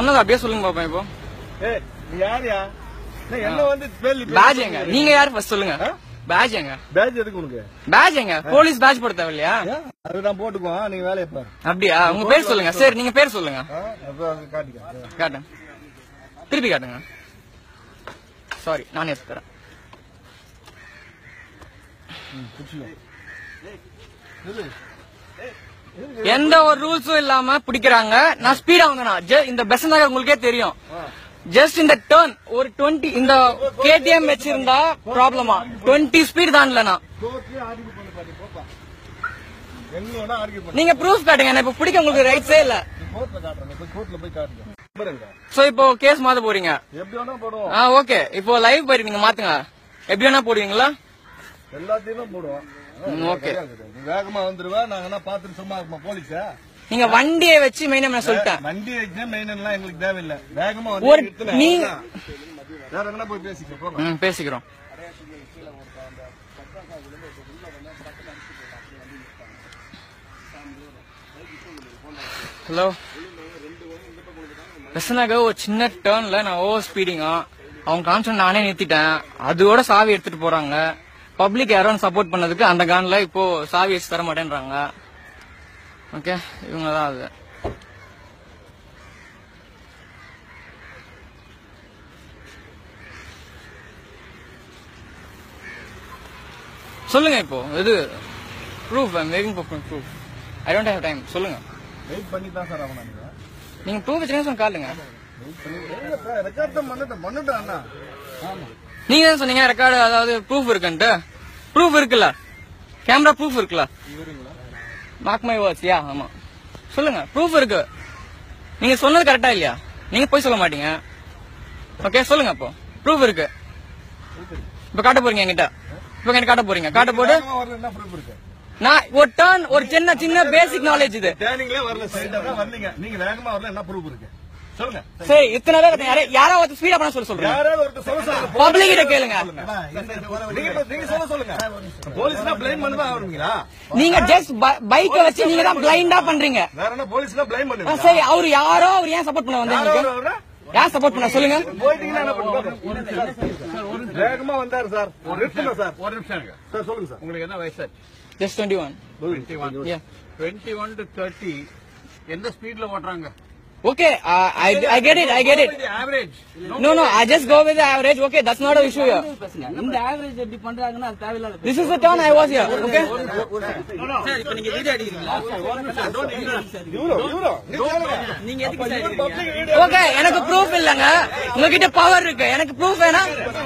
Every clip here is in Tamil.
சொன்னது அப்படியே சொல்லுங்க பாப்பா இப்போ ஏய் நீ யாரியா நான் என்ன வந்து பேல் பேட்ச் எங்க நீங்க யாரு ஃபர்ஸ்ட் சொல்லுங்க பேட்ச் எங்க பேட்ச் எதுக்கு உனக்கு பேட்ச் எங்க போலீஸ் பேட்ச் போட தேவையில்லையா ஏன்? அதுதான் போட்டுக்குவோம் நீங்க வேலையை பாரு அப்படியா உங்க பேர் சொல்லுங்க சரி நீங்க பேர் சொல்லுங்க ஆ, அப்ப அங்க காட்டிக்க காட்டுங்க திருப்பி காட்டுங்க சாரி நானே எடுத்து தரேன் எந்த ஒரு ரூல்ஸும் இல்லாம பிடிக்கிறாங்க நான் ஸ்பீடா வந்தேனா Ju- இந்த பெஸ்ட் நகர் உங்களுக்கே தெரியும் ஜஸ்ட் இந்த டர்ன் ஒரு 20 இந்த கேடிஎம் வச்சிருந்தா ப்ராப்ளமா 20 ஸ்பீட் தான்ல நான் கோர்ட்லயே ஆர்கியூ பண்ணி பாரு போப்பா எங்க வேணா ஆர்கியூ பண்ணு நீங்க ப்ரூஃப் காட்டுங்க எனக்கு இப்ப பிடிக்க உங்களுக்கு ரைட்ஸே இல்ல நீ கோர்ட்ல காட்டுறேன் போய் கோர்ட்ல போய் காட்டுங்க பாருங்க சோ இப்போ கேஸ் மாத்த போறீங்க எப்படி வேணா போடுவோம் ஆ ஓகே இப்போ லைவ் போயிட்டு நீங்க மாத்துங்க எப்படி வேணா போடுவீங்களா எல்லாத்தையும் போடுவோம் ம், okay. நீ வேகமா வந்துருவா நாங்க என்ன பாத்துட்டு சும்மா இருப்போமா போலீஸா நீங்க வண்டியை வச்சு மெயினா நான் சொல்லிட்டேன் வண்டி வச்சு மெயின் எல்லாம் எங்களுக்கு தேவையில்லை வேகமா ஒரு வந்து நிறுத்துனேன். நீ வேற எங்கன்னா போய் பேசிக்க போங்க ம் பேசிக்கிறோம் ஹலோ பெசனாக ஒரு சின்ன டேர்ன்ல நான் ஓவர் ஸ்பீடிங்கா அவங்க காமிச்ச நானே நிறுத்திட்டேன் அதோட சாவி எடுத்துட்டு போறாங்க பப்ளிக் யாரும் சப்போர்ட் பண்ணதுக்கு அந்த கான்ல இப்போ சாவி வச்சு தர மாட்டேன்றாங்க ஓகே இவங்க தான் அது சொல்லுங்க இப்போ இது proof I'm waiting for proof I don't have time சொல்லுங்க வெயிட் பண்ணி தான் சார் ஆகணும் நீங்க நீங்க ப்ரூஃப் வச்சுருங்க காலுங்க ரெக்கார்ட் தான் பண்ணிட்டேன் பண்ணிட்டேன் அண்ணா ஆமா நீங்க தான் சொன்னீங்க ரெக்கார்டு அதாவது ப்ரூஃப் இருக்குன்ட்டு ப்ரூஃப் இருக்குல்ல கேமரா ப்ரூஃப் இருக்குல்ல மார்க் மை வேர்ட்ஸ் யா ஆமா சொல்லுங்க ப்ரூஃப் இருக்கு நீங்க சொன்னது கரெக்டா இல்லையா நீங்க போய் சொல்ல மாட்டீங்க ஓகே சொல்லுங்க அப்போ ப்ரூஃப் இருக்கு இப்ப காட்ட போறீங்க என்கிட்ட இப்ப என்கிட்ட காட்ட போறீங்க காட்ட போட்டு வேகமா வரல என்ன ப்ரூஃப் இருக்கு நான் ஒரு டர்ன் ஒரு சின்ன சின்ன பேசிக் நாலேஜ் இது டேர்னிங்லே வரல சைடா தான் வரலீங்க நீங்க வேகமா வரல என்ன ப்ரூஃப் இருக்கு சொல்லுங்க சரி இத்தனை பேர் யாரா- யாரோ ஒருத்தர் ஸ்பீடா பண்ண சொல்ல சொல்றேன் யாராவது ஒருத்தர் சொல்ல சொல்லுங்க பப்ளிக் கிட்ட கேளுங்க நீங்க இப்ப- நீங்க சொல்ல சொல்லுங்க போலீஸ்னா பிளைம் பண்ணதான் ஆவணுங்களா நீங்க ஜஸ்ட் பைக்கை வச்சு நீங்க தான் பிளைண்டா பண்றீங்க வேற என்ன போலீஸ்னா பிளைம் ஆ, பண்ணுவீங்க சரி அவரு யாரோ அவர் ஏன் சப்போர்ட் பண்ண யாரோ வந்தீங்க அவரா? யார் சப்போர்ட் பண்ண சொல்லுங்க போயிட்டீங்கன்னா என்ன பண்ணுவாங்க வேகமா வந்தாரு சார் ஒரு நிமிஷம் சார் ஒரு நிமிஷம் இருங்க. சார் சொல்லுங்க சார் உங்களுக்கு என்ன வயசு just twenty one twenty one Yeah. Twenty one to thirty எந்த ஸ்பீட்ல ஓட்டுறாங்க okay I get it I get it average no no I just go with average okay that's not a issue here இந்த ஆவரேஜ் எப்படி பண்றாங்கன்னா அது தேவையில்லாத this is the turn I was here okay sir இப்ப நீங்க வீடியோ அடிக்கிறீங்களா இவரோ இவரோ நீ கேளுங்க நீங்க எதுக்கு சார் எடுக்கிறீங்க? ஓகே எனக்கு ப்ரூஃப் இல்லங்க உங்ககிட்ட பவர் இருக்கு எனக்கு ப்ரூஃப் வேணா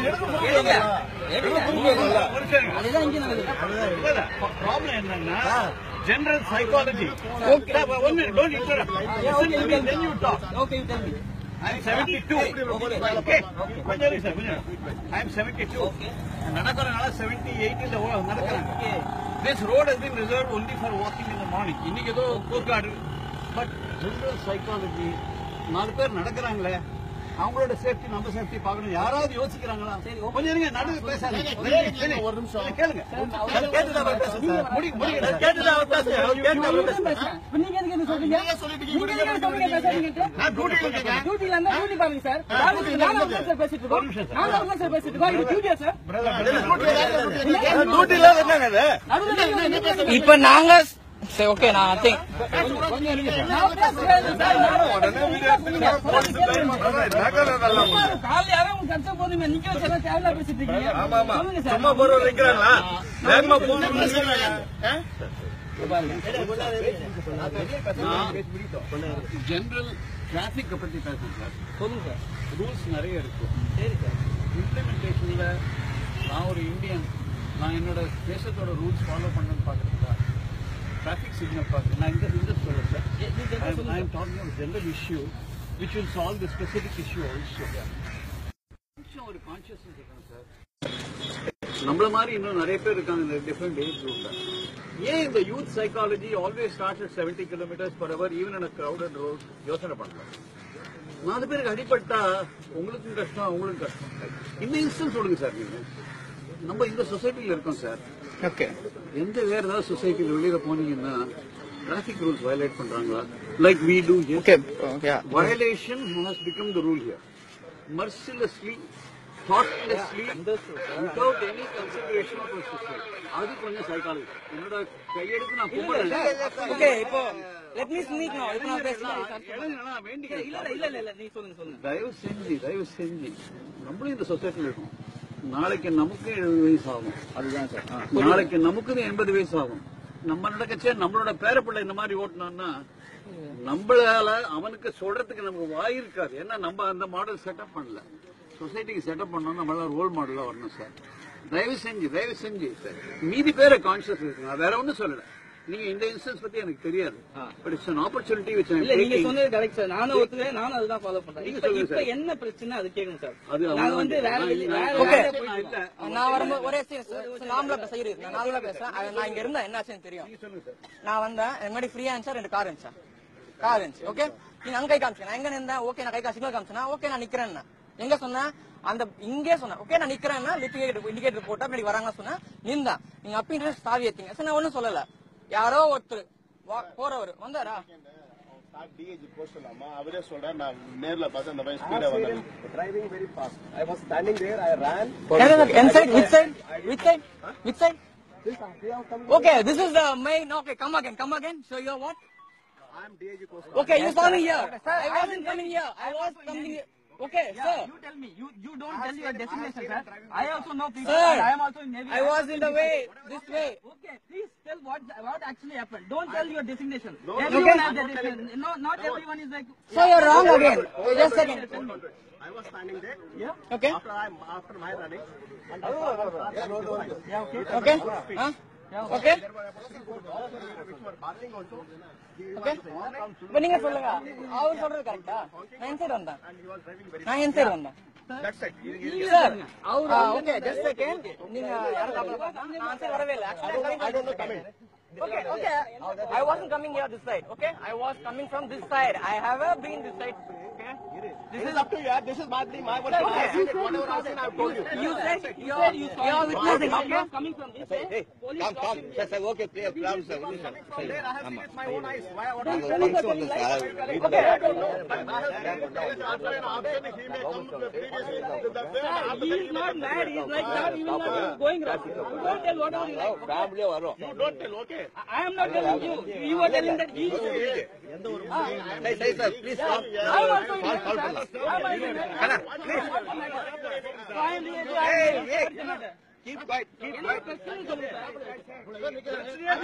அதுதான் இங்க நடக்குது ப்ராப்ளம் என்னன்னா general psychology Okay. One minute don't interrupt listen to me then you talk okay tell me. I am 72 okay கொஞ்சம் இருங்க சார் கொஞ்சம் ஐ அம் 72 நடக்கறனால 78 இந்த ஓ- நடக்கறாங்க this road has been reserved only for walking in the morning இன்னைக்கு ஏதோ கோர்ட் பட் ஜெனரல் சைக்காலஜி நாலு பேர் நடக்கிறாங்களே அவங்களோட சேஃப்டி நம்ம சேஃப்டி பார்க்கணும் யாராவது யோசிக்கிறாங்களா சரி கொஞ்சம் இருங்க நடுவு பேசாதீங்க ஒரு நிமிஷம் கேளுங்க கேட்டுதான் அவர் பேசுறது. முடி முடிங்க கேட்டுதான் அவர் பேசுறது. அவர் கேட்டுதான் அவர் பேசுறது. பேசுறேன். இப்ப நீங்க எதுக்கு இது சொல்றீங்க? நீங்க எதுக்கு சொல்றீங்க பேசாதீங்கன்ட்டு? நான் டியூட்டில இருக்கேன் டியூட்டில இருந்தா டியூட்டி பாருங்க சார். நானும் நானும் தான் சார் பேசிட்டு இருக்கோம். நானும் தான் சார் பேசிட்டு இருக்கோம். இது டியூட்டியா சார்? டியூட்டி இல்லாத என்னங்க இது நடுவுல நீங்க என்ன பேசுறீங்க? இப்ப நாங்க சரி ஓகே நான் திங்க் நான் பேசுறேன் சார். நானும் உடனே வீடியோ எடுத்துட்டு போலீஸ் பிளைம் பண்றதா நகரம் அதெல்லாம் சார், காலைல யாரோ உங்களுக்கு கஷ்ட போதுமே நிக்க வச்சு எல்லாம் தேவையில்லாம பேசிட்டு இருக்கீங்க. ஆமா ஆமா சொல்லுங்க சார். சும்மா போறவர் நிக்கிறாங்களா வேகமா போகணும் ஜெனரல் டிராபிக் பத்தி பேசுறேன் சார் சொல்லுங்க சார் ரூல்ஸ் நிறைய இருக்கு சரி சார் இம்ப்ளிமெண்டேஷன்ல நான் ஒரு இந்தியன் நான் என்னோட தேசத்தோட ரூல்ஸ் ஃபாலோ பண்ணணும்னு பாக்குறீங்களா டிராபிக் சிக்னல் பார்க்குறேன் நான் இந்த இந்த சொல்றேன் sir I am talking of general issue which will solve the specific issue also கொஞ்சம் ஒரு கான்சியஸ்னஸ் இருக்கணும் சார் நம்மள மாதிரி இன்னும் நிறைய பேர் இருக்காங்க இந்த டிஃப்ரெண்ட் ஏஜ் குரூப்ல ஏன் இந்த youth psychology always start at seventy kilometers per hour even in crowded road யோசனை பண்ணலாம் நாலு பேருக்கு அடிபட்டா உங்களுக்கும் கஷ்டம் அவங்களுக்கும் கஷ்டம் இந்த இன்ஸ்டன்ஸ் சொல்லுங்க சார் நீங்க நம்ம இந்த சொசைட்டில இருக்கோம் சார் ஓகே எந்த வேற ஏதாவது சொசைட்டியில் வெளியில போனீங்கன்னா டிராபிக் ரூல்ஸ் வயலேட் பண்றாங்களா like we do here. Okay okay Violation has become the rule here. Mercilessly, thoughtlessly, without any consideration of our society. அது கொஞ்சம் சைக்காலஜி என்னோட கையெடுத்து நான் கும்பிடுறேன் ஓகே இப்போ லெட் மீ ஸ்னீக் நோ இப்போ நான் பேசலாம் இல்ல வேண்டிக்கிறேன் இல்ல இல்ல இல்ல இல்ல நீ சொல்லுங்க சொல்லுங்க தயவு செஞ்சு தயவு செஞ்சு நம்மளும் இந்த சொசைட்டில இருக்கோம் நாளைக்கு நமக்கு எழுபது வயசு ஆகும் அதுதான் சார் நாளைக்கு நமக்கு எண்பது வயசு ஆகும் நம்ம நடக்கச்சே நம்மளோட பேரப்பிள்ளை இந்த மாதிரி ஓட்டினான்னா நம்மளால அவனுக்கு சொல்றதுக்கு நமக்கு வாய் இருக்காது ஏன்னா நம்ம அந்த மாடல் செட்டப் பண்ணல சொசைட்டிக்கு செட்டப் பண்ணோம் நம்மளால ரோல் மாடலா வரணும் சார் தயவு செஞ்சு தயவு செஞ்சு மீதி பேரை கான்சியஸ் இருக்கு நான் வேற ஒன்றும் சொல்லல நீங்க இந்த இன்ஸ்டன்ஸ் பத்தி எனக்கு தெரியாது but it's an opportunity which I am இல்ல நீங்க taking. சொன்னது கரெக்ட் சார் நானும் ஒத்துக்கிறேன் நானும் அதுதான் ஃபாலோ பண்றேன் நீங்க இப்ப சொல்லுங்க இப்ப சார். என்ன பிரச்சனை அது கேக்குங்க சார் அது நாங்க அவங்க வந்து வேற நான் வெளி- நான் வேற ஓகே. வேற போயிட்டு இருக்கோம். நான் வரும்போது ஒரே நார்மலா பேச இரு நான் நார்மலா பேசுறேன் அது நான் இங்க இருந்தா என்ன ஆச்சுன்னு தெரியும் நான் வந்தேன் என் முன்னாடி ஃப்ரீயா இருந்துச்சா ரெண்டு கார் இருந்துச்சா கார் இருந்துச்சு ஓகே நீங்க அங்க கை காமிச்சீங்க நான் எங்க நின்றேன் ஓகே நான் கை காமிச்சு சிக்னல் காமிச்சேன்னா ஓகே நான் நிக்கிறேன் எங்க சொன்னேன் அந்த இங்கே சொன்னேன் ஓகே நான் நிக்கிறேன்னா லிட்டிகேட் இண்டிகேட்டர் போட்டா அப்படி வராங்கன்னு சொன்னேன் நின்றேன் நீங்க அப்படி சாவி ஏத்தீங்க சரி நான் ஒண்ணும் சொல்லல யாரோ ஒருத்தர் வா- போறவர் வந்தாரா டிஏஜி போஸ்ட் சொல்லாமா அவரே சொல்றேன் நான் நேர்ல பார்த்து அந்த மாதிரி ஸ்பீடா வந்தேன் driving very fast I was standing there I ran inside which side which side which side okay this is the main okay come again come again so you're what I am DAG post okay you saw me here i wasn't coming here i was coming here okay sir You tell me. You you don't tell your destination, sir. I also know people. Sir, and I am also in Navy. i was in the way this way Okay, please tell what what actually happened. Don't tell your destination. Okay. Everyone has their destination. No, not everyone is like. so you're wrong again just a second I was standing there okay after I after my running Yeah, okay. okay huh? okay okay இப்ப நீங்க சொல்லுங்க அவர் சொல்றது கரெக்டா நான் என் சைடு வந்தேன் நான் என் சைடு வந்தேன் that side sir okay just second நீங்க யாரும் நான் சரி வரவே இல்ல Actually, I'm coming from this side. Okay, okay. I wasn't coming here this side. Okay, I was coming from this side. I have uh, been this side. Okay. this is up to you this is my my work whatever I said I told you You said you said you saw. You're witnessing. Okay. Coming from this side. Police come, come. Sir, sir, okay, clear, clear, sir. from there I have seen with my own eyes why what நாங்க function வந்து சார் வீட்டுல Okay. He is not mad. He is like that. He will not be going wrong. You don't tell whatever you like. ஃபேமிலியே வரும் don't tell okay I am not telling you. You are telling that he is. சரி சரி sir please I am also in கால் கால் Navy, பண்ணலாம் sir. I am also in Navy. கண்ணா So I am the- I am the- keep quiet keep என்ன பிரச்சனை சொல்லுங்க சார்.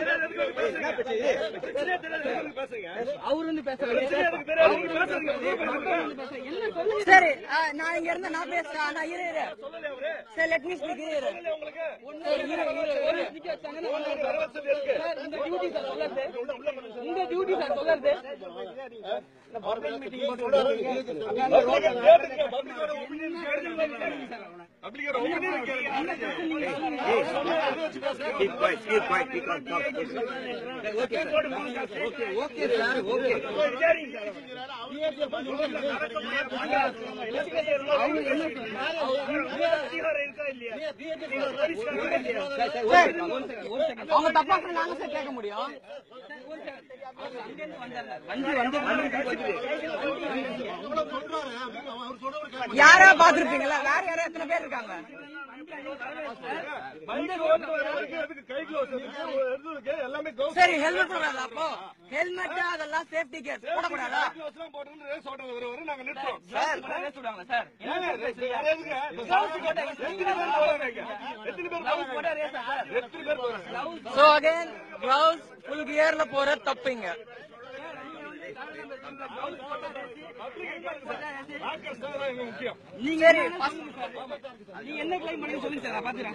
அவர் வந்து பேசுறாரு என்ன சொல்லுங்க சரி நான் இங்க இருந்து நான் பேசுறேன் நான் இரு இரு சரி லெட் மீ ஸ்பீக் இரு இரு சரி, இரு, இரு, இரு. நிக்க வச்சாங்கன்னா வந்தாரு. சார், இந்த டியூட்டி சார் சொல்லுறது இந்த டியூட்டி சார் சொல்லுறது keep quiet keep quiet keep quiet okay okay sir okay அவங்க தப்பா சொன்னா நாங்க சார் கேட்க முடியும் வண்டி வந்து யாரா பாத்துருப்பீங்களா வேற யாரா எத்தனை பேர் இருக்காங்க எல்லாமே சரி ஹெல்மெட் போடாத அப்போ ஹெல்மெட் அதெல்லாம் சேஃப்டி கேர் போடக்கூடாதா நாங்க நிறுத்தோம் சொல்லுவாங்க சார் எத்தனை பேர் போறாங்க எத்தனை பேர் போறாங்க சோ அகைன் கிளவுஸ் ஃபுல் கியர்ல போற தப்புங்க முக்கியம் நீங்க நீங்க என்ன கிளைம் பண்ணி சொல்லுங்க சார் நான் பாத்துறேன்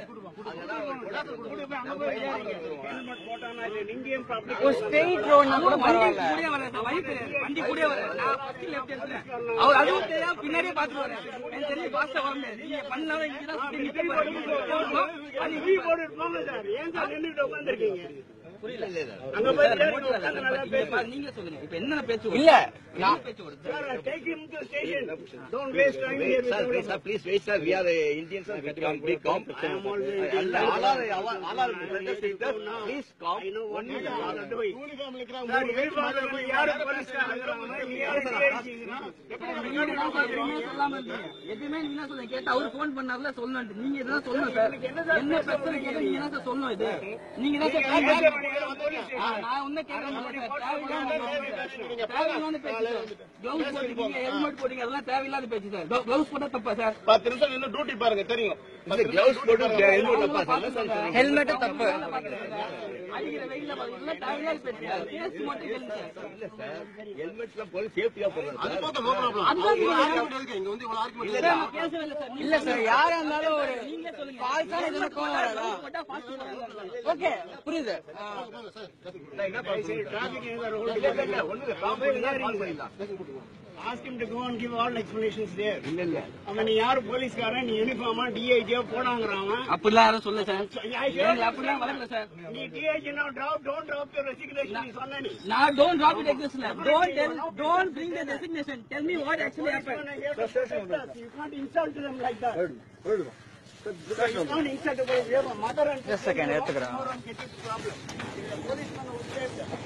ஸ்ட்ரெயிட் ரோட்னா கூட பரவாயில்ல கூடயே வரல சார் வழி தெரியாது வண்டி கூடயே வரல நான் ஃபர்ஸ்ட் லெஃப்ட் எடுத்தேன் அவர் அதுவும் தெரியாம பின்னாடியே பாத்துட்டு வரேன் எனக்கு தெரிஞ்சு ஃபாஸ்டா வர முடியாது நீங்க பண்ணாலும் இங்க தான் சுத்தி நிக்க போறீங்க அது வீ போட்டு போங்க சார் ஏன் சார் நின்னுட்டு உட்கார்ந்திருக்கீங்க புரியல அங்க போய் நீங்க சொல்லுங்க இப்ப என்ன பேச்சு இல்ல நான் பேச்சு வருது Don't waste time here. Sir, please, sir, please wait, sir. We are the Indians, sir. We can't be calm. I am always And all are, all are, all are brothers, sisters. Please calm. I know what One you minute. are doing. Uniform இருக்கிறாங்க சார், மூணு பேர் யூனிஃபார்ம்ல மழை போய் யாரு போலீஸ்காரங்க? நீ யாரு DIG-ங்கிறா? எப்படி நீங்க யூனிஃபார்ம் சொல்லாம இருக்கீங்க. எதுவுமே நீங்க என்ன சொல்லுங்க கேட்டா அவரு போன் பண்ணாருல சொல்லணும் நீங்க இதுதான் சொல்லணும் சார் என்ன பிரச்சனை கேட்டா நீங்க தான் சார் சொல்லணும் இது நீங்க தான் சார் கேட்கணும். ஆ, நான் ஒன்னும் கேட்கறேன் தேவையில்லாத பேச்சு சார் கிளவுஸ் போட்டீங்க ஹெல்மெட் போட்டீங்க அதெல்லாம் தேவையில்லாத பேச்சு சார் கிளவுஸ் போட்டா தப்பா சார் பத்து நிமிஷம் நின்று டியூட்டி பாருங்க தெரியும் இந்த gloves போட்டு helmet ல pass ஆகல, sir. ஹெல்மெட் தப்பு அடிக்கிற வெயில்ல பாத்தீங்கன்னா தேவையில்லாத பேச்சு சார் கேஸ் மட்டும் கேளுங்க சார் இல்ல, sir. Helmet ல போய் safety ஆ போடுறோம், sir. இங்க வந்து இவ்வளவு ஆர்குமெண்ட் இல்ல, sir. இல்ல சார் யாரா இருந்தாலும் ஒரு ஃபால்ஸான இதுல கோவம் வராதா ஓகே புரியுது ஆ. Traffic is a rule. இல்ல, இல்ல, இல்ல. ஒண்ணும் இல்ல. Proper இருந்தா follow பண்ணிடலாம். Ask him to go and give all explanations there. இல்ல, இல்ல. அவன் நீ யாரு போலீஸ்காரன் நீ யூனிஃபார்மா டிஐஜியோ போனாங்கிறான் அவன். அப்படிலாம் யாரும் சொல்ல சார் I hear ஏங்க, அப்படிலாம் வளர்க்கல சார் நீ DIG now drop, don't drop your resignation. நீ சொன்ன நீ. நான் don't drop it exist don't tell don't bring the designation tell me what actually happened When I hear to protect us, You can't insult them like that. It's not insultable. We have a mother and Just a second, எடுத்துக்கிறேன். No one getting problem. The policeman would say that.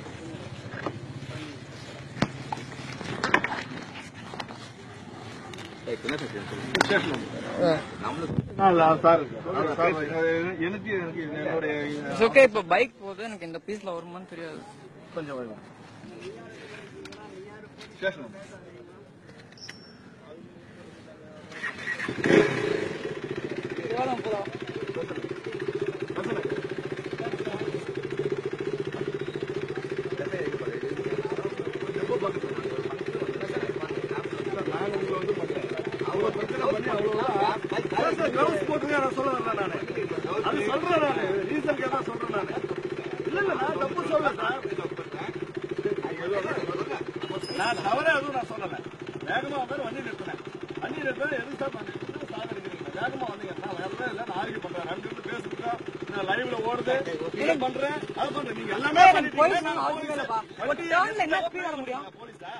எனக்கு எனக்கு என்னுடைய ஓகே இப்போ பைக் போகுது எனக்கு இந்த பீஸ்ல வருமான்னு தெரியாது கொஞ்சம் வேணும் ஸ்டேஷன் கிளவுஸ் போட்டுங்க நான் சொல்ல வரல நானு அது சொல்றேன் நானு ரீசன் கேட்டா சொல்றேன் நானு இல்ல இல்ல நான் தப்பு சொல்ல சார் நான் தவறே அதுவும் நான் சொல்லல வேகமா வந்து வண்டி நிறுத்தினேன் வண்டி நிறுத்தினா எது சார் நான் நிறுத்தினா சார் எடுக்கிறீங்க வேகமா வந்தீங்க நான் வரவே இல்லை நான் ஆர்கியூ பண்றேன் ரெண்டு பேரும் பேசிக்கிட்டா நான் லைவ்ல ஓடுது இதை பண்றேன் அது பண்றேன் நீங்க எல்லாமே பண்ணிட்டீங்க நான் போலீஸ் ஒரு டர்ன்ல என்ன ஸ்பீட் வர முடியும் போலீஸா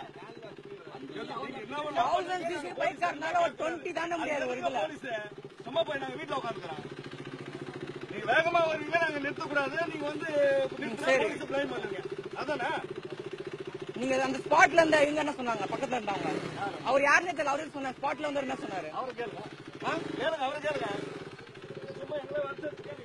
தௌசண்ட் சிசி பைக்கா இருந்தாலும் ஒரு டுவெண்ட்டி தாண்ட முடியாது ஒரு இதுல போலீஸ் சும்மா போய் நாங்க வீட்டுல உட்காந்துக்கிறோம் நீங்க வேகமா வருவீங்க நாங்க நிறுத்தக்கூடாது நீங்க வந்து நிறுத்தினா சரி. போலீஸ் பிளைம் பண்ணுவீங்க அதானே நீங்க அந்த ஸ்பாட்ல இருந்த இவங்க என்ன சொன்னாங்க பக்கத்துல இருந்தாங்க அவர் யாருன்னு தெரியல அவரு சொன்ன ஸ்பாட்ல வந்து என்ன சொன்னாரு அவரை கேளுங்க கேளுங்க அவரை கேளுங்க சும்மா எங்களை வந்து கேளுங்க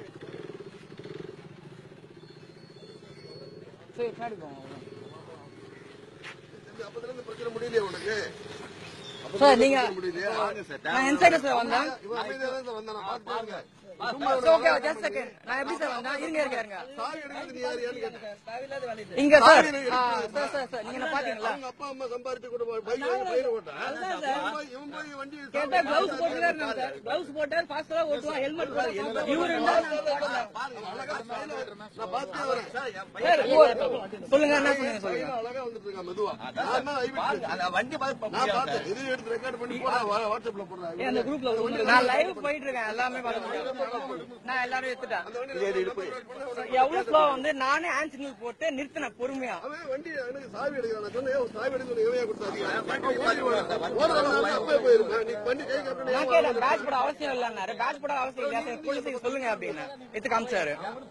சரி பின்னாடி போங்க அப்பத்துல இருந்து பிரச்சனை முடியலையே உனக்கு சார் நீங்க முடியலையா நான் இன்சைடர் சார் வந்தேன் இவன் அமைதியா தான் சார் வந்தான் நான் பாத்துட்டே இருக்கேன் ஓகே ஜஸ்ட் செகண்ட் நான் எப்படி சார் வந்தேன் இருங்க இருங்க இருங்க சாவி எடுக்கிறது நீ யாரு ஏன்னு கேட்டேன் இங்க சார் ஆ, சார் சார் சார் நீங்க என்ன பாத்தீங்களா அவங்க அப்பா அம்மா சம்பாரிச்சு கூட பைக் வாங்கி பயிர் ஓட்டேன் அதுதான் சார். இவன் போய்- இவன் போய் வண்டி கேட்டா கிளவுஸ் போட்டுதான் இருந்தாங்க சார் கிளவுஸ் போட்டு ஃபாஸ்டா ஓட்டுவா ஹெல்மெட் போட்டு இவரு இருந்தா நான் போடல. நான் பார்த்தே வரேன் சார், ஓ, சொல்லுங்க என்ன சொன்னீங்க சொல்லுங்க அழகா வந்துட்டு இருக்கான் மெதுவா நான் தான் ஐவிட்டு அந்த வண்டி பார்த்து நான் பார்த்தேன் இது எடுத்து ரெக்கார்ட் பண்ணி போடா வா- வாட்ஸ்அப்ல போடுறேன் ஏன் அந்த குரூப்ல நான் லைவ் போயிட்டு இருக்கேன் எல்லாமே பார்த்துட்டு நான் எல்லாரும் எடுத்துட்டேன் எவ்வளவு ஸ்லோ வந்து நானே ஹேண்ட் சிக்னல் போட்டு நிறுத்தினேன் பொறுமையா அவன் வண்டி எனக்கு சாவி எடுக்கிறான் நான் சொன்னேன் "ஏய், சாவி எடுக்க இவையா கொடுத்தாரு ஓடுறாங்க அப்பவே போயிருப்பேன் நீ பண்ணி கை கட்டணும் நான் கேட்டேன் பேட்ச் போட அவசியம் இல்லைன்னாரு பேட்ச் போட அவசியம் இல்லையா சார் போலீஸுக்கு சொல்லுங்க அப்படின்னு எடுத்து காமிச்சாரு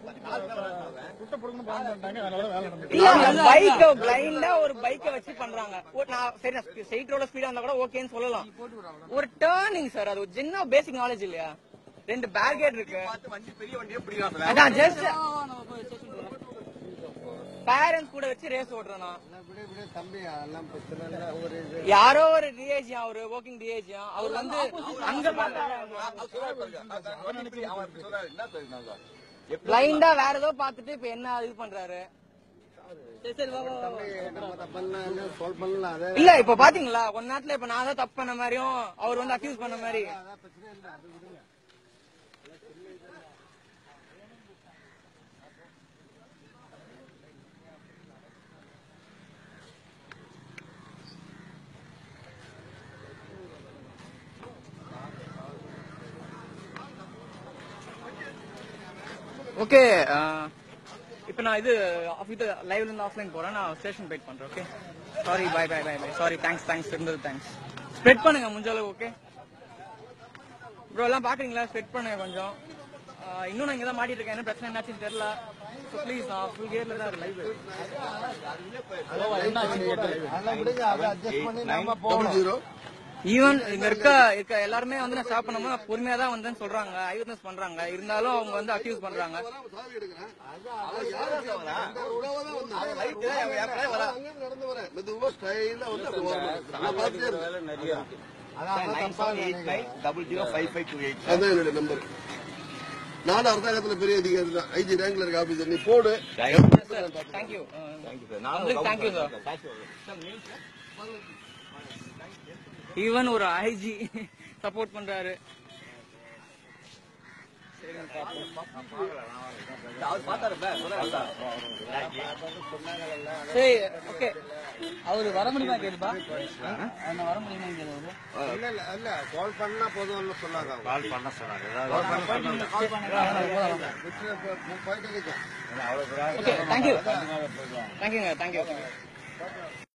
இல்ல பைக்க பிளைண்டா ஒரு பைக்க வச்சு பண்றாங்க ஒரு நான் சரி நான் ஸ்ட்ரெயிட் ரோட ஸ்பீடா இருந்தா கூட ஓகேன்னு சொல்லலாம் ஒரு டேர்னிங் சார் அது ஒரு சின்ன பேசிக் நாலேஜ் இல்லையா ரெண்டு பேரிகேட் இருக்கு வண்டி பெரிய வண்டியே பிடிக்கலாம் அதான் ஜஸ்ட் பேரண்ட்ஸ் கூட வச்சு ரேஸ் ஓடுறேன் நான் யாரோ ஒரு டிஏஜி அவரு ஒர்க்கிங் டிஏஜி அவர் வந்து அங்க பிளைண்டா வேற ஏதோ பாத்துட்டு இப்ப என்ன இது பண்றாரு சரி, சரி, வா, வா, வா. இல்ல இப்ப பாத்தீங்களா கொஞ்ச நேரத்துல இப்ப நான் தான் தப்பு பண்ண மாதிரியும் அவர் வந்து அக்யூஸ் பண்ண மாதிரி ஓகே இப்போ நான் இது இது லைவ்ல இருந்து ஆஃப்லைன் போறேன் நான் ஸ்டேஷன் வெயிட் பண்றேன் okay sorry bye bye bye bye sorry thanks thanks இருந்தது தேங்க்ஸ் ஸ்ப்ரெட் பண்ணுங்க முடிஞ்ச அளவு ஓகே ப்ரோ எல்லாம் பாக்குறீங்களா ஸ்ப்ரெட் பண்ணுங்க கொஞ்சம் ஆஹ் இன்னும் நான் இங்க தான் மாட்டிட்டு இருக்கேன் என்ன பிரச்சனை என்னாச்சுன்னு தெரியல ஸோ ப்ளீஸ் நான் ஃபுல் கியர்ல தான் லைவ் டபுள் ஜீரோ ஈவன் இங்க இருக்க இருக்க எல்லாருமே வந்து நான் ஸ்டாப் பண்ணாம பொறுமையா தான் வந்தேன்னு சொல்றாங்க ஐவர்னஸ் பண்றாங்க இருந்தாலும் அவங்க வந்து அக்யூஸ் பண்றாங்க சாவி எடுக்கிறேன் அவன் யாரு அந்த உணவா தான் வந்தான். அங்கிருந்து நடந்து வரேன் மெதுவா ஸ்டைலா வந்து அப்படி வரணும். நான் பார்த்துட்டே இருக்கேன். Double zero five five two eight அதான் என்னுடைய நம்பர் நானும் அரசாங்கத்துல பெரிய அதிகாரி தான் ஐஜி ரேங்க்ல இருக்க ஆபீசர் நீ போடு தேங்க்யூ தேங்க்யூ சார் ஈவன் ஒரு ஐஜி சப்போர்ட் பண்றாரு சரி ஓகே அவரு வர முடியுமா கேளுப்பா அவன வர முடியுமா கேளு இல்ல இல்ல இல்ல கால் பண்ணா போதும்னு சொன்னாங்க கால் பண்ண சொன்னாங்க ஓகே தேங்க்யூ தேங்க்யூங்க தேங்க்யூ